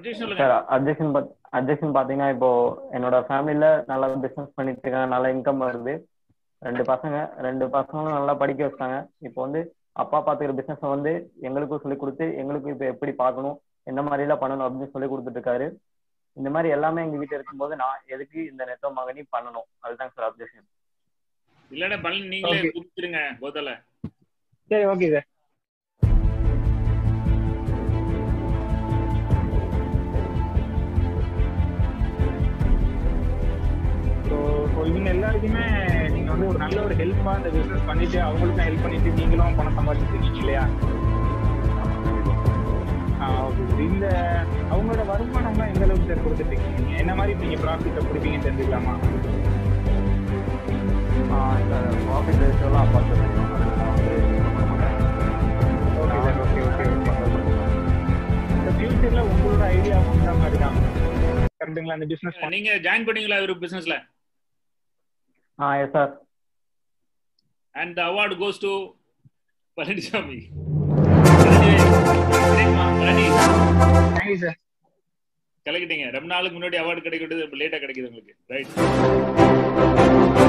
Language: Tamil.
அப்ஜெக்ஷன் சொல்லுங்க சார் அப்ஜெக்ஷன் அப்ஜெக்ஷன் பாத்தீங்கன்னா இப்போ என்னோட ஃபேமிலில நல்லா பிசினஸ் பண்ணிட்டு இருக்காங்க நல்ல இன்கம் வருது ரெண்டு பசங்க ரெண்டு பசங்களும் நல்லா படிக்க வச்சாங்க இப்போ வந்து அப்பா பாத்துக்கிற பிசினஸ் வந்து எங்களுக்கும் சொல்லி கொடுத்து எங்களுக்கும் இப்போ எப்படி பார்க்கணும் எந்த மாதிரி எல்லாம் பண்ணணும் அப்படின்னு சொல்லி கொடுத்துட்டு இருக்காரு இந்த மாதிரி எல்லாமே எங்க வீட்டுல இருக்கும்போது நான் எதுக்கு இந்த நெட்டோ மகனி பண்ணணும் அதுதான் சார் அப்ஜெக்ஷன் இல்லடா பழனி நீங்களே Okay. கொடுத்துருங்க போதல சரி ஓகே சார் ஸோ ஸோ இவங்க எல்லாருக்குமே நீங்க வந்து ஒரு நல்ல ஒரு ஹெல்ப்பா இந்த பிசினஸ் பண்ணிட்டு அவங்களுக்கும் ஹெல்ப் பண்ணிட்டு நீங்களும் பணம் சம்பாதிச்சிட்டு இருக்கீங்க இல்லையா ஆ ஓகே சார் இந்த அவங்களோட வருமானம்லாம் எந்த அளவுக்கு சார் கொடுத்துட்டு இருக்கீங்க நீங்க என்ன மாதிரி நீங்க ப்ராஃபிட் கொடுப்பீங்கன்னு தெரிஞ்சுக்கலாமா சார் ப்ராஃபிட் ரேஷியோலாம் பார்த்துருக்கோம் okay sir okay okay okay இந்த ஃபியூச்சர்ல உங்களோட ஐடியாவும் இந்த மாதிரி தான் கரெக்டுங்களா இந்த பிசினஸ் நீங்க ஜாயின் பண்ணீங்களா இவரு பிசினஸ்ல ஆ yes sir and award goes to Palaniswami thank you sir கலக்கிட்டீங்க ரொம்ப நாளுக்கு முன்னாடி அவார்டு கிடைக்கிறது லேட்டா கிடைக்குது உங்களுக்கு ரைட்